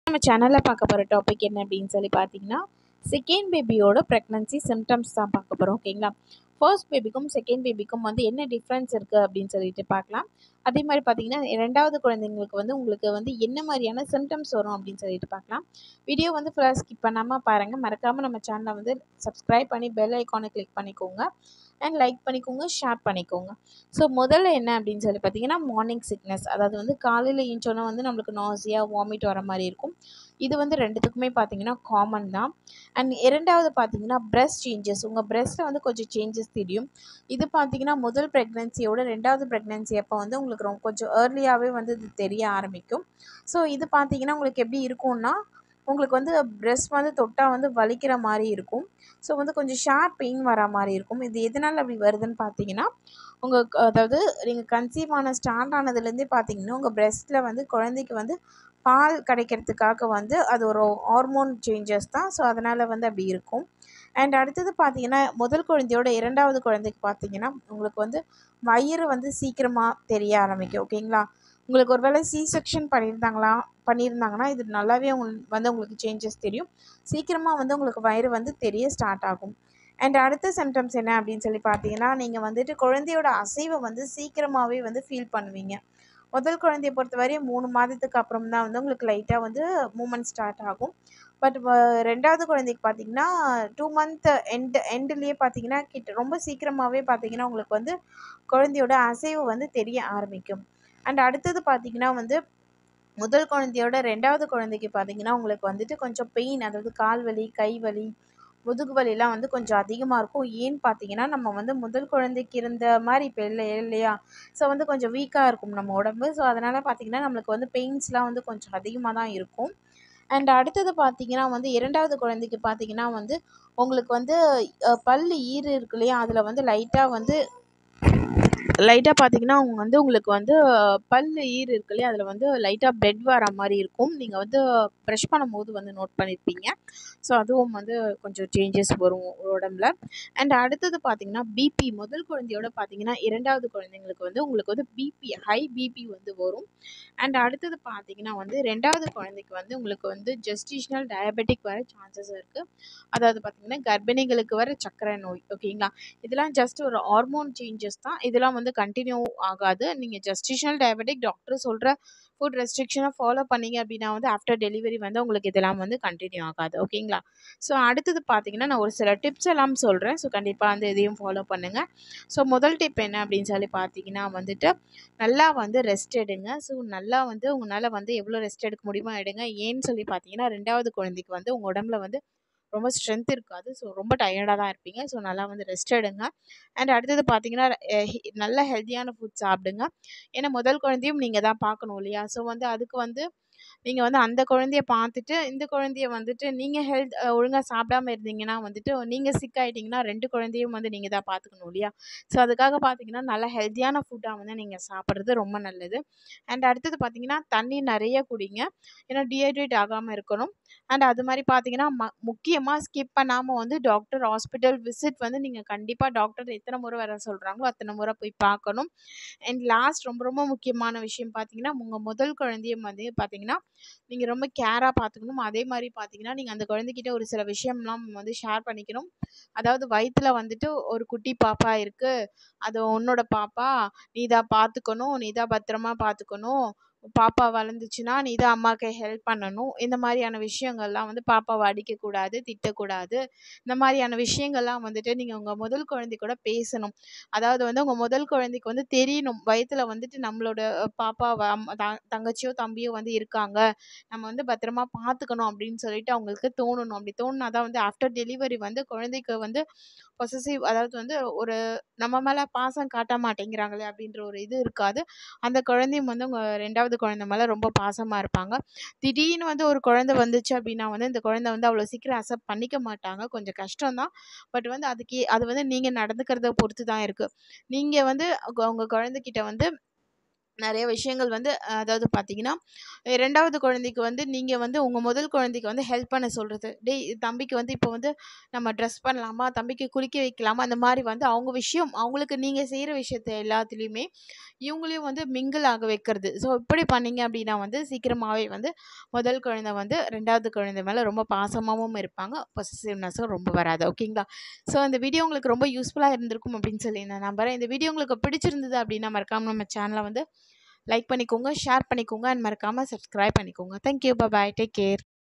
நம்ம சேனலில் பார்க்க போகிற டாபிக் என்ன அப்படின்னு சொல்லி பார்த்தீங்கன்னா செகண்ட் பேபியோட ப்ரெக்னன்சி சிம்டம்ஸ் தான் பார்க்க போகிறோம் ஓகேங்களா ஃபர்ஸ்ட் பேபிக்கும் செகண்ட் பேபிக்கும் வந்து என்ன டிஃப்ரென்ஸ் இருக்குது அப்படின்னு சொல்லிட்டு பார்க்கலாம் அதே மாதிரி பார்த்தீங்கன்னா ரெண்டாவது குழந்தைங்களுக்கு வந்து உங்களுக்கு வந்து என்ன மாதிரியான சிம்டம்ஸ் வரும் அப்படின்னு சொல்லிட்டு பார்க்கலாம் வீடியோ வந்து ஃபுல்லாக ஸ்கிப் பண்ணாமல் பாருங்கள் மறக்காமல் நம்ம சேனலை வந்து சப்ஸ்கிரைப் பண்ணி பெல் ஐக்கானை கிளிக் பண்ணிக்கோங்க அண்ட் லைக் பண்ணிக்கோங்க ஷேர் பண்ணிக்கோங்க ஸோ முதல்ல என்ன அப்படின்னு சொல்லி பார்த்தீங்கன்னா மார்னிங் சிக்னஸ் அதாவது வந்து காலையில் ஏஞ்சோன்னா வந்து நம்மளுக்கு நாசியா வாமிட் வர மாதிரி இருக்கும் இது வந்து ரெண்டுத்துக்குமே பார்த்தீங்கன்னா காமன் தான் அண்ட் இரண்டாவது பார்த்தீங்கன்னா பிரெஸ்ட் சேஞ்சஸ் உங்கள் பிரெஸ்ட்டில் வந்து கொஞ்சம் சேஞ்சஸ் தெரியும் இது பார்த்தீங்கன்னா முதல் ப்ரெக்னென்சியோட ரெண்டாவது ப்ரெக்னென்சி அப்போ வந்து உங்களுக்கு ரொம்ப கொஞ்சம் ஏர்லியாகவே வந்து இது தெரிய ஆரம்பிக்கும் ஸோ இது பார்த்தீங்கன்னா உங்களுக்கு எப்படி இருக்கும்னா உங்களுக்கு வந்து பிரெஸ்ட் வந்து தொட்டால் வந்து வலிக்கிற மாதிரி இருக்கும் ஸோ வந்து கொஞ்சம் ஷார்ப் பெயின் வர மாதிரி இருக்கும் இது எதனால் அப்படி வருதுன்னு பார்த்தீங்கன்னா உங்கள் அதாவது நீங்கள் கன்சீவ் ஆன ஸ்டார்ட் ஆனதுலேருந்தே பார்த்தீங்கன்னா உங்கள் பிரெஸ்ட்டில் வந்து குழந்தைக்கு வந்து பால் கிடைக்கிறதுக்காக வந்து அது ஒரு ஹார்மோன் சேஞ்சஸ் தான் ஸோ அதனால் வந்து அப்படி இருக்கும் அண்ட் அடுத்தது பார்த்தீங்கன்னா முதல் குழந்தையோட இரண்டாவது குழந்தைக்கு பார்த்தீங்கன்னா உங்களுக்கு வந்து வயிறு வந்து சீக்கிரமாக தெரிய ஆரம்பிக்கும் ஓகேங்களா உங்களுக்கு ஒரு வேளை சி செக்ஷன் பண்ணியிருந்தாங்களா பண்ணியிருந்தாங்கன்னா இது நல்லாவே உங்களுக்கு வந்து உங்களுக்கு சேஞ்சஸ் தெரியும் சீக்கிரமாக வந்து உங்களுக்கு வயிறு வந்து தெரிய ஸ்டார்ட் ஆகும் அண்ட் அடுத்த சிம்டம்ஸ் என்ன அப்படின்னு சொல்லி பார்த்தீங்கன்னா நீங்கள் வந்துட்டு குழந்தையோட அசைவை வந்து சீக்கிரமாகவே வந்து ஃபீல் பண்ணுவீங்க முதல் குழந்தைய பொறுத்தவரையும் மூணு மாதத்துக்கு அப்புறம் தான் வந்து உங்களுக்கு லைட்டாக வந்து மூமெண்ட் ஸ்டார்ட் ஆகும் பட் ரெண்டாவது குழந்தைக்கு பார்த்தீங்கன்னா டூ மந்த் எண்ட் எண்டுலேயே பார்த்தீங்கன்னா கிட்ட ரொம்ப சீக்கிரமாகவே பார்த்தீங்கன்னா உங்களுக்கு வந்து குழந்தையோட அசைவு வந்து தெரிய ஆரம்பிக்கும் அண்ட் அடுத்தது பார்த்தீங்கன்னா வந்து முதல் குழந்தையோட ரெண்டாவது குழந்தைக்கு பார்த்தீங்கன்னா உங்களுக்கு வந்துட்டு கொஞ்சம் பெயின் அதாவது கால் வலி கை வலி முதுகு வலிலாம் வந்து கொஞ்சம் அதிகமாக இருக்கும் ஏன்னு பார்த்தீங்கன்னா நம்ம வந்து முதல் குழந்தைக்கு இருந்த மாதிரி இப்போ இல்லை இல்லையா ஸோ வந்து கொஞ்சம் வீக்காக இருக்கும் நம்ம உடம்பு ஸோ அதனால் பார்த்தீங்கன்னா நம்மளுக்கு வந்து பெயின்ஸ்லாம் வந்து கொஞ்சம் அதிகமாக தான் இருக்கும் அண்ட் அடுத்தது பார்த்தீங்கன்னா வந்து இரண்டாவது குழந்தைக்கு பார்த்தீங்கன்னா வந்து உங்களுக்கு வந்து பல் ஈறு இருக்கு இல்லையா அதில் வந்து லைட்டாக வந்து லைட்டாக பார்த்தீங்கன்னா அவங்க வந்து உங்களுக்கு வந்து பல் ஈறு இருக்கு இல்லையா அதில் வந்து லைட்டாக பிளட் வர மாதிரி இருக்கும் நீங்கள் வந்து ப்ரெஷ் பண்ணும்போது வந்து நோட் பண்ணியிருப்பீங்க ஸோ அதுவும் வந்து கொஞ்சம் சேஞ்சஸ் வரும் உடம்புல அண்ட் அடுத்தது பார்த்தீங்கன்னா பிபி முதல் குழந்தையோட பார்த்தீங்கன்னா இரண்டாவது குழந்தைங்களுக்கு வந்து உங்களுக்கு வந்து பிபி ஹை பிபி வந்து வரும் அண்ட் அடுத்தது பார்த்தீங்கன்னா வந்து ரெண்டாவது குழந்தைக்கு வந்து உங்களுக்கு வந்து ஜெஸ்டிஷனல் டயபெட்டிக் வர சான்சஸ் இருக்குது அதாவது பார்த்தீங்கன்னா கர்ப்பிணிகளுக்கு வர சர்க்கரை நோய் ஓகேங்களா இதெல்லாம் ஜஸ்ட் ஒரு ஹார்மோன் சேஞ்சஸ் தான் இதெல்லாம் வந்து கண்டினியூ ஆகாது நீங்கள் ஜஸ்டிஷனல் டயபெட்டிக் டாக்டர் சொல்கிற ஃபுட் ரெஸ்ட்ரிக்ஷனை ஃபாலோ பண்ணீங்க அப்படின்னா வந்து ஆஃப்டர் டெலிவரி வந்து உங்களுக்கு இதெல்லாம் வந்து கண்டினியூ ஆகாது ஓகேங்களா ஸோ அடுத்தது பார்த்தீங்கன்னா நான் ஒரு சில டிப்ஸ் எல்லாம் சொல்கிறேன் ஸோ கண்டிப்பாக வந்து இதையும் ஃபாலோ பண்ணுங்கள் ஸோ முதல் டிப் என்ன அப்படின்னு சொல்லி பார்த்தீங்கன்னா வந்துட்டு நல்லா வந்து ரெஸ்ட் எடுங்க ஸோ நல்லா வந்து உங்களால் வந்து எவ்வளோ ரெஸ்ட் எடுக்க முடியுமோ எடுங்க ஏன்னு சொல்லி பார்த்தீங்கன்னா ரெண்டாவது குழந்தைக்கு வந்து உங்கள் உடம்புல வந்து ரொம்ப ஸ்ட்ரென்த் இருக்காது ஸோ ரொம்ப டயர்டாக தான் இருப்பீங்க ஸோ நல்லா வந்து ரெஸ்ட் எடுங்க அண்ட் அடுத்தது பார்த்தீங்கன்னா நல்ல ஹெல்த்தியான ஃபுட் சாப்பிடுங்க ஏன்னா முதல் குழந்தையும் நீங்கள் தான் பார்க்கணும் இல்லையா ஸோ வந்து அதுக்கு வந்து நீங்கள் வந்து அந்த குழந்தைய பார்த்துட்டு இந்த குழந்தைய வந்துட்டு நீங்கள் ஹெல்த் ஒழுங்காக சாப்பிடாம இருந்தீங்கன்னா வந்துட்டு நீங்கள் சிக் ஆகிட்டிங்கன்னா ரெண்டு குழந்தையும் வந்து நீங்கள் தான் பார்த்துக்கணும் இல்லையா ஸோ அதுக்காக பார்த்தீங்கன்னா நல்ல ஹெல்த்தியான ஃபுட்டாக வந்து நீங்கள் சாப்பிட்றது ரொம்ப நல்லது அண்ட் அடுத்தது பார்த்தீங்கன்னா தண்ணி நிறைய குடிங்க ஏன்னா டீஹைட்ரேட் ஆகாமல் இருக்கணும் அண்ட் அது மாதிரி பார்த்தீங்கன்னா ம முக்கியமாக ஸ்கிப் பண்ணாமல் வந்து டாக்டர் ஹாஸ்பிட்டல் விசிட் வந்து நீங்கள் கண்டிப்பாக டாக்டர் எத்தனை முறை வர சொல்கிறாங்களோ அத்தனை முறை போய் பார்க்கணும் அண்ட் லாஸ்ட் ரொம்ப ரொம்ப முக்கியமான விஷயம் பார்த்தீங்கன்னா உங்கள் முதல் குழந்தையும் வந்து பார்த்தீங்கன்னா நீங்கள் ரொம்ப கேராக பார்த்துக்கணும் அதே மாதிரி பார்த்தீங்கன்னா நீங்கள் அந்த குழந்தைகிட்ட ஒரு சில விஷயம்லாம் வந்து ஷேர் பண்ணிக்கணும் அதாவது வயிற்றில் வந்துட்டு ஒரு குட்டி பாப்பா இருக்குது அது உன்னோட பாப்பா நீ தான் பார்த்துக்கணும் நீ தான் பத்திரமா பார்த்துக்கணும் பாப்பா வளர்ந்துச்சுன்னா நீ தான் அம்மாவுக்கு ஹெல்ப் பண்ணணும் இந்த மாதிரியான விஷயங்கள்லாம் வந்து பாப்பாவை அடிக்கக்கூடாது திட்டக்கூடாது இந்த மாதிரியான விஷயங்கள்லாம் வந்துட்டு நீங்கள் உங்கள் முதல் குழந்தை கூட பேசணும் அதாவது வந்து உங்கள் முதல் குழந்தைக்கு வந்து தெரியணும் வயிற்றில் வந்துட்டு நம்மளோட பாப்பா தங்கச்சியோ தம்பியோ வந்து இருக்காங்க நம்ம வந்து பத்திரமா பார்த்துக்கணும் அப்படின்னு சொல்லிட்டு அவங்களுக்கு தோணணும் அப்படி தோணுனா தான் வந்து ஆஃப்டர் டெலிவரி வந்து குழந்தைக்கு வந்து பொசசிவ் அதாவது வந்து ஒரு நம்ம மேலே பாசம் காட்ட மாட்டேங்கிறாங்களே அப்படின்ற ஒரு இது இருக்காது அந்த குழந்தையும் வந்து உங்கள் ரெண்டாவது குழந்தை மேலே ரொம்ப பாசமாக இருப்பாங்க திடீர்னு வந்து ஒரு குழந்தை வந்துச்சு அப்படின்னா வந்து இந்த குழந்தை வந்து அவ்வளோ சீக்கிரம் அக்செப்ட் பண்ணிக்க மாட்டாங்க கொஞ்சம் கஷ்டம் தான் பட் வந்து அதுக்கு அது வந்து நீங்கள் நடந்துக்கிறத பொறுத்து தான் இருக்குது நீங்கள் வந்து உங்கள் குழந்தைகிட்ட வந்து நிறைய விஷயங்கள் வந்து அதாவது பார்த்தீங்கன்னா ரெண்டாவது குழந்தைக்கு வந்து நீங்கள் வந்து உங்கள் முதல் குழந்தைக்கு வந்து ஹெல்ப் பண்ண சொல்கிறது டேய் தம்பிக்கு வந்து இப்போ வந்து நம்ம ட்ரெஸ் பண்ணலாமா தம்பிக்கு குளிக்க வைக்கலாமா அந்த மாதிரி வந்து அவங்க விஷயம் அவங்களுக்கு நீங்கள் செய்கிற விஷயத்த எல்லாத்துலேயுமே இவங்களையும் வந்து மிங்கிள் ஆக வைக்கிறது ஸோ இப்படி பண்ணீங்க அப்படின்னா வந்து சீக்கிரமாகவே வந்து முதல் குழந்தை வந்து ரெண்டாவது குழந்தை மேலே ரொம்ப பாசமாகவும் இருப்பாங்க பொசிசிவ்னஸும் ரொம்ப வராது ஓகேங்களா ஸோ இந்த வீடியோ உங்களுக்கு ரொம்ப யூஸ்ஃபுல்லாக இருந்திருக்கும் அப்படின்னு சொல்லி நான் நம்புகிறேன் இந்த வீடியோ உங்களுக்கு பிடிச்சிருந்தது அப்படின்னா மறக்காமல் நம்ம சேனலை வந்து லைக் பண்ணிக்கோங்க ஷேர் பண்ணிக்கோங்க அண்ட் மறக்காமல் சப்ஸ்கிரைப் பண்ணிக்கோங்க தேங்க்யூ பாய் டேக் கேர்